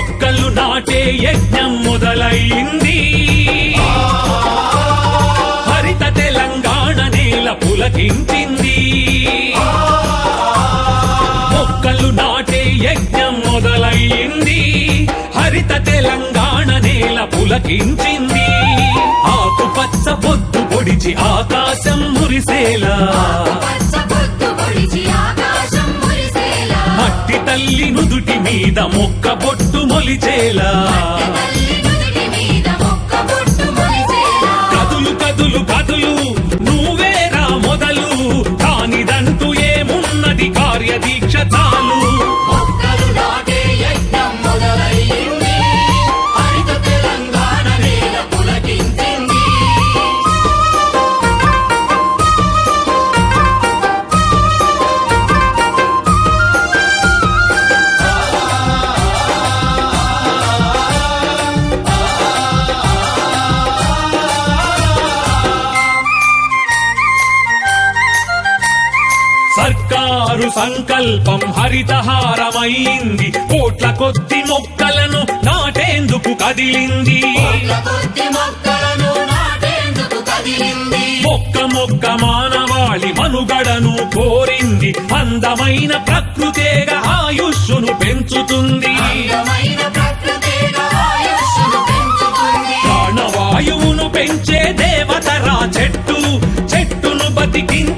మొక్కలు నాటే యజ్ఞం మొదలైంది హరిత తెలంగాణ నేల పులకించింది మొక్కలు నాటే యజ్ఞం మొదలైంది హరిత తెలంగాణ నేల పులకించింది ఆకుపచ్చ పొద్దు పొడిచి ఆకాశం మురిసేలా పచ్చ పొద్దు పొడిచి ఆకాశం మురిసేలా మట్టి తల్లి నుదుటి మీద మొక్క బొట్టు మొలిచేలా తల్లి నుదుటి మీద మొక్క బొట్టు మొలిసేలా కదులు కదులు కదులు నువ్వేరా మొదలు కానిదంటూ ఏమున్నది కార్యదీక్ష చాలు మొక్కలు నాటే యజ్ఞం మొదలైంది హరిత తెలంగాణ నేల పులకించింది సర్కారు సంకల్పం హరితహారమైంది కోట్ల కొద్ది మొక్కలను నాటేందుకు కదిలింది కోట్ల కొద్ది మొక్కలను నాటేందుకు కదిలింది మొక్క మొక్క మానవాళి మనుగడను కోరింది అందమైన ప్రకృతేగా ఆయుష్ను పెంచుతుంది అందమైన ప్రకృతిగా ఆయుష్ను పెంచుతుంది ప్రాణవాయువును పెంచే దేవతరా చెట్టు చెట్టును బతికించే